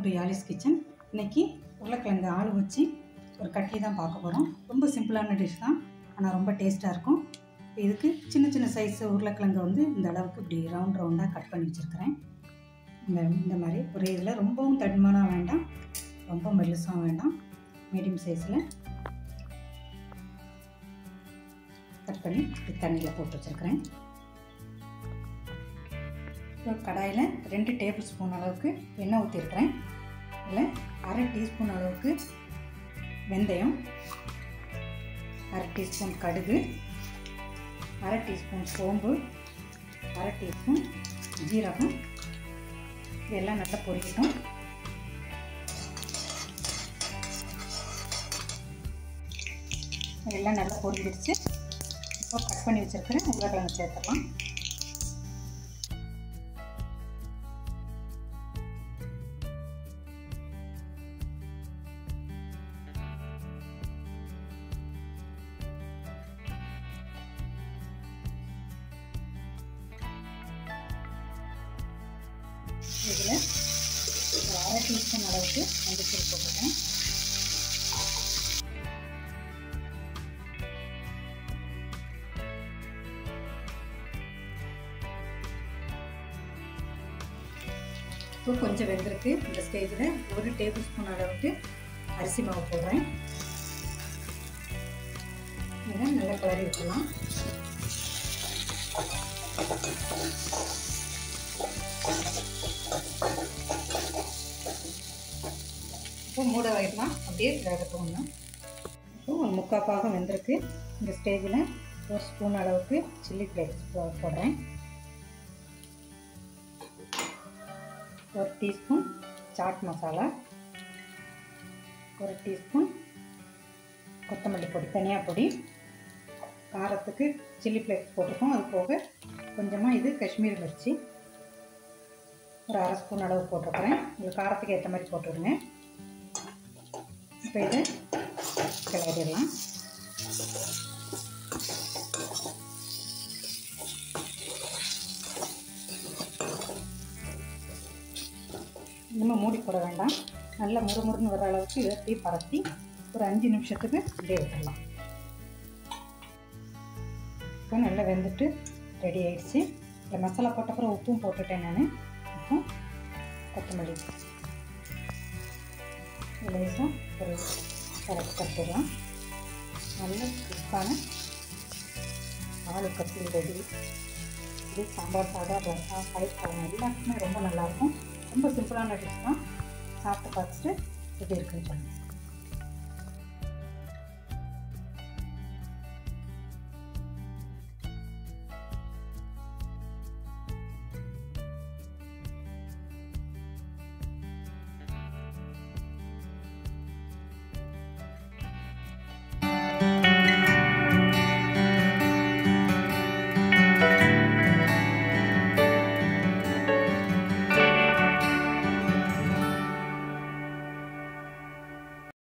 to யாலிஸ் kitchen இன்னைக்கு உருளைக்கிழங்கு ஆள் வச்சு ஒரு கட்லி தான் பார்க்க போகிறோம் ரொம்ப சிம்பிளான டிஷ் தான் ஆனால் ரொம்ப டேஸ்ட்டாக இருக்கும் இதுக்கு சின்ன சின்ன சைஸ் உருளைக்கிழங்கு வந்து இந்த அளவுக்கு இப்படி ரவுண்ட் ரவுண்டாக கட் பண்ணி வச்சுருக்கிறேன் இந்த இந்த மாதிரி ஒரு இதில் ரொம்பவும் தடிமனாக வேண்டாம் ரொம்ப மெல்லுசாக வேண்டாம் மீடியம் சைஸில் கட் பண்ணி இப்படி தண்ணியில் போட்டு வச்சுருக்கிறேன் இப்போ கடாயில் ரெண்டு டேபிள் ஸ்பூன் அளவுக்கு எண்ணெய் ஊற்றிருக்கிறேன் இதில் அரை டீஸ்பூன் அளவுக்கு வெந்தயம் அரை டீஸ்பூன் கடுகு அரை டீஸ்பூன் சோம்பு அரை டீஸ்பூன் ஜீரகம் இதெல்லாம் நல்லா பொரிக்கட்டும் இதெல்லாம் நல்லா பொரிஞ்சிடுச்சு இப்போ கட் பண்ணி வச்சுருக்கிறேன் உருளைக்கிழங்கு சேர்த்துடலாம் இதில் ஒரு அரை டீஸ்பூன் அளவுக்கு மஞ்சள் போட்டுருக்கேன் இப்போ கொஞ்சம் வெந்திருக்கு இந்த ஸ்டேஜில் ஒரு டேபிள் ஸ்பூன் அளவுக்கு அரிசி மாவு போடுறேன் இதை நல்லா கிளறி விட்டுலாம் இப்போ மூட வைக்கலாம் அப்படியே வேகட்டும் ஒன்று இப்போ ஒரு முக்கால் பாகம் வெந்திருக்கு இந்த ஸ்டேஜில் ஒரு ஸ்பூன் அளவுக்கு சில்லி ஃப்ளேக்ஸ் போடுறேன் ஒரு டீஸ்பூன் சாட் மசாலா ஒரு டீஸ்பூன் கொத்தமல்லி பொடி தனியாக பொடி காரத்துக்கு சில்லி ஃப்ளேக்ஸ் போட்டிருக்கோம் அது போக கொஞ்சமாக இது காஷ்மீர் மிர்ச்சி ஒரு அரை ஸ்பூன் அளவு போட்டிருக்கிறேன் உங்களுக்கு காரத்துக்கு ஏற்ற மாதிரி போட்டுவிடுங்க இப்போ இதை கிளறிடலாம் இன்னும் மூடி போட வேண்டாம் நல்லா முறுமுறுன்னு வர அளவுக்கு இதை அப்படியே பரத்தி ஒரு அஞ்சு நிமிஷத்துக்கு அப்படியே விட்டுடலாம் இப்போ நல்லா வெந்துட்டு ரெடி ஆயிடுச்சு இந்த மசாலா போட்டப்புறம் உப்பும் போட்டுட்டேன் நான் இப்போ கொத்தமல்லி லேசாக ஒரு கரெக்ட் கட்டிடலாம் நல்ல கிறிஸ்பான ஆளு கட்டி ரெடி இது சாம்பார் சாதம் ரசம் தயிர் சாதம் எல்லாத்துக்குமே ரொம்ப நல்லாயிருக்கும் ரொம்ப சிம்பிளான டிஷ் தான் சாப்பிட்டு பார்த்துட்டு எப்படி இருக்குன்னு சொல்லுங்கள்